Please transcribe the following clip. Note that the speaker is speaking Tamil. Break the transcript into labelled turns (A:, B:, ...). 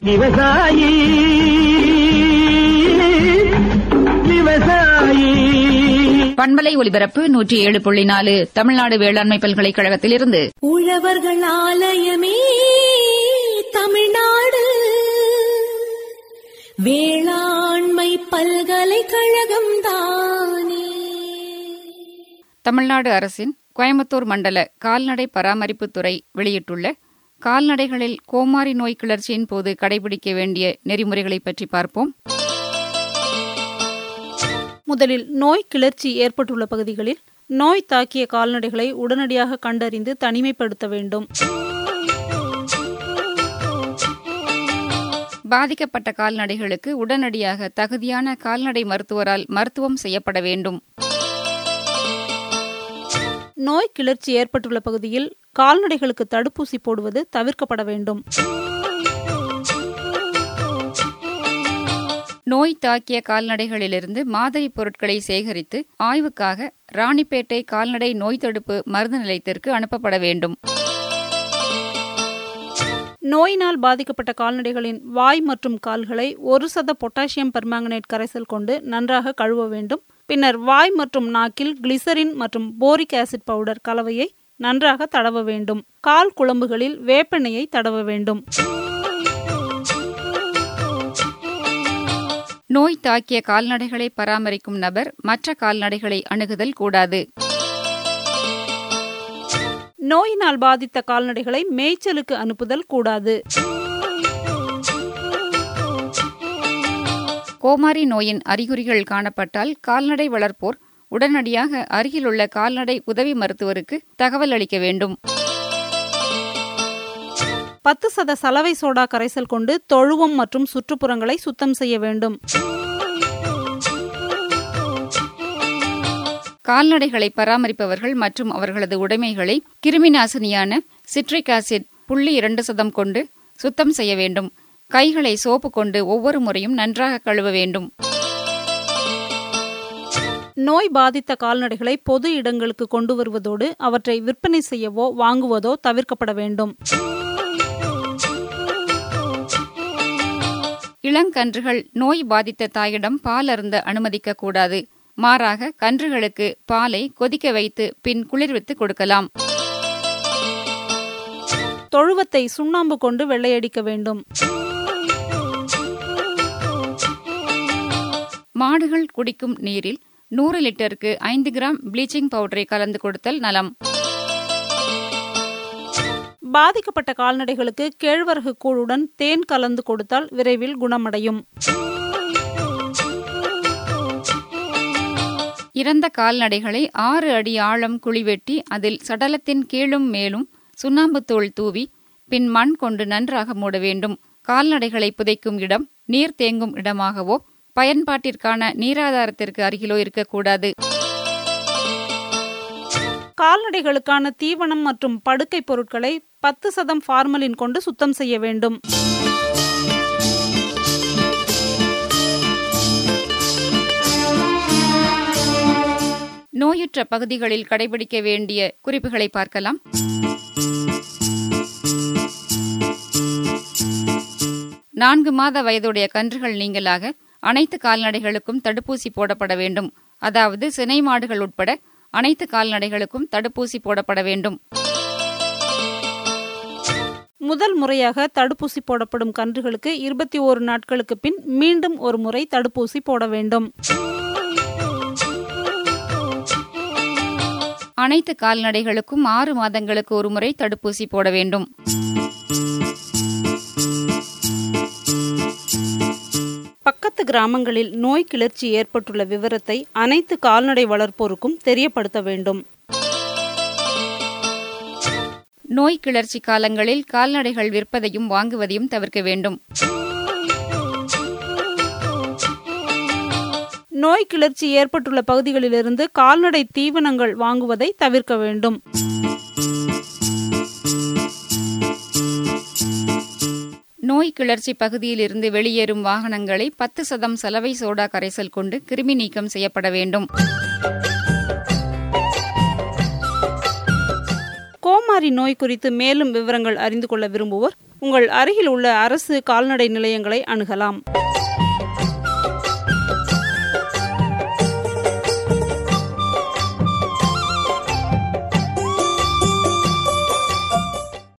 A: விவசாயி விவசாயி
B: பண்பலை ஒலிபரப்பு நூற்றி ஏழு புள்ளி நாலு தமிழ்நாடு வேளாண்மை பல்கலைக்கழகத்திலிருந்து
C: உழவர்கள் ஆலயமே தமிழ்நாடு வேளாண்மை பல்கலைக்கழகம் தானே
B: தமிழ்நாடு அரசின் கோயம்புத்தூர் மண்டல கால்நடை பராமரிப்புத் துறை வெளியிட்டுள்ள கால்நடைகளில் கோமாரி நோய் கிளர்ச்சியின் போது கடைபிடிக்க வேண்டிய நெறிமுறைகளை பற்றி பார்ப்போம்
D: முதலில் நோய் கிளர்ச்சி ஏற்பட்டுள்ள பகுதிகளில் நோய் தாக்கிய கால்நடைகளை உடனடியாக கண்டறிந்து தனிமைப்படுத்த வேண்டும்
B: பாதிக்கப்பட்ட கால்நடைகளுக்கு உடனடியாக தகுதியான கால்நடை மருத்துவரால் மருத்துவம் செய்யப்பட வேண்டும்
D: நோய் கிளர்ச்சி ஏற்பட்டுள்ள பகுதியில் கால்நடைகளுக்கு தடுப்பூசி போடுவது தவிர்க்கப்பட வேண்டும்
B: நோய் தாக்கிய கால்நடைகளிலிருந்து மாதிரி பொருட்களை சேகரித்து ஆய்வுக்காக ராணிப்பேட்டை கால்நடை நோய் தடுப்பு மருந்து நிலையத்திற்கு அனுப்பப்பட வேண்டும்
D: நோயினால் பாதிக்கப்பட்ட கால்நடைகளின் வாய் மற்றும் கால்களை ஒரு சத பொட்டாசியம் பெர்மாங்கனேட் கரைசல் கொண்டு நன்றாக கழுவ வேண்டும் பின்னர் வாய் மற்றும் நாக்கில் கிளிசரின் மற்றும் போரிக் ஆசிட் பவுடர் கலவையை நன்றாக தடவ வேண்டும் கால் குழம்புகளில் வேப்பெண்ணெயை தடவ வேண்டும்
B: நோய் தாக்கிய கால்நடைகளை பராமரிக்கும் நபர் மற்ற கால்நடைகளை அணுகுதல் கூடாது
D: நோயினால் பாதித்த கால்நடைகளை மேய்ச்சலுக்கு அனுப்புதல் கூடாது
B: கோமாரி நோயின் அறிகுறிகள் காணப்பட்டால் கால்நடை வளர்ப்போர் உடனடியாக அருகிலுள்ள கால்நடை உதவி மருத்துவருக்கு தகவல் அளிக்க வேண்டும்
D: பத்து சத சலவை சோடா கரைசல் கொண்டு தொழுவம் மற்றும் சுற்றுப்புறங்களை சுத்தம் செய்ய வேண்டும்
B: கால்நடைகளை பராமரிப்பவர்கள் மற்றும் அவர்களது உடைமைகளை கிருமிநாசினியான சிட்ரிக் ஆசிட் புள்ளி இரண்டு சதம் கொண்டு சுத்தம் செய்ய வேண்டும் கைகளை சோப்பு கொண்டு ஒவ்வொரு முறையும் நன்றாக கழுவ வேண்டும்
D: நோய் பாதித்த கால்நடைகளை பொது இடங்களுக்கு கொண்டு வருவதோடு அவற்றை விற்பனை செய்யவோ வாங்குவதோ தவிர்க்கப்பட வேண்டும்
B: இளங்கன்றுகள் நோய் பாதித்த தாயிடம் பால் அருந்த அனுமதிக்க கூடாது மாறாக கன்றுகளுக்கு பாலை கொதிக்க வைத்து பின் குளிர்வித்து கொடுக்கலாம்
D: தொழுவத்தை சுண்ணாம்பு கொண்டு வெள்ளையடிக்க வேண்டும்
B: மாடுகள் குடிக்கும் நீரில் நூறு லிட்டருக்கு ஐந்து கிராம் ப்ளீச்சிங் பவுடரை கலந்து கொடுத்தல் நலம்
D: பாதிக்கப்பட்ட கால்நடைகளுக்கு கேழ்வரகு கூழுடன் தேன் கலந்து கொடுத்தால் விரைவில் குணமடையும்
B: இறந்த கால்நடைகளை ஆறு அடி ஆழம் குழி வெட்டி அதில் சடலத்தின் கீழும் மேலும் சுண்ணாம்புத்தூள் தூவி பின் மண் கொண்டு நன்றாக மூட வேண்டும் கால்நடைகளை புதைக்கும் இடம் நீர் தேங்கும் இடமாகவோ பயன்பாட்டிற்கான நீராதாரத்திற்கு அருகிலோ இருக்கக்கூடாது
D: கால்நடைகளுக்கான தீவனம் மற்றும் படுக்கை பொருட்களை பத்து சதம் ஃபார்மலின் கொண்டு சுத்தம் செய்ய வேண்டும்
B: நோயுற்ற பகுதிகளில் கடைபிடிக்க வேண்டிய குறிப்புகளை பார்க்கலாம் நான்கு மாத வயதுடைய கன்றுகள் நீங்களாக அனைத்து கால்நடைகளுக்கும் தடுப்பூசி போடப்பட வேண்டும் அதாவது சினை மாடுகள் உட்பட அனைத்து கால்நடைகளுக்கும் தடுப்பூசி போடப்பட வேண்டும்
D: முதல் முறையாக தடுப்பூசி போடப்படும் கன்றுகளுக்கு இருபத்தி ஓரு நாட்களுக்கு பின் மீண்டும் ஒரு முறை தடுப்பூசி போட வேண்டும்
B: அனைத்து கால்நடைகளுக்கும் ஆறு மாதங்களுக்கு ஒரு முறை தடுப்பூசி போட வேண்டும்
D: பக்கத்து கிராமங்களில் நோய் கிளர்ச்சி ஏற்பட்டுள்ள விவரத்தை அனைத்து கால்நடை வளர்ப்போருக்கும் தெரியப்படுத்த வேண்டும்
B: நோய் கிளர்ச்சி காலங்களில் கால்நடைகள் விற்பதையும் வாங்குவதையும் தவிர்க்க வேண்டும்
D: நோய் கிளர்ச்சி ஏற்பட்டுள்ள பகுதிகளிலிருந்து கால்நடை தீவனங்கள் வாங்குவதை தவிர்க்க வேண்டும்
B: நோய் கிளர்ச்சி பகுதியிலிருந்து வெளியேறும் வாகனங்களை பத்து சதம் சலவை சோடா கரைசல் கொண்டு கிருமி நீக்கம் செய்யப்பட வேண்டும்
D: கோமாரி நோய் குறித்து மேலும் விவரங்கள் அறிந்து கொள்ள விரும்புவோர் உங்கள் அருகில் உள்ள அரசு கால்நடை நிலையங்களை அணுகலாம்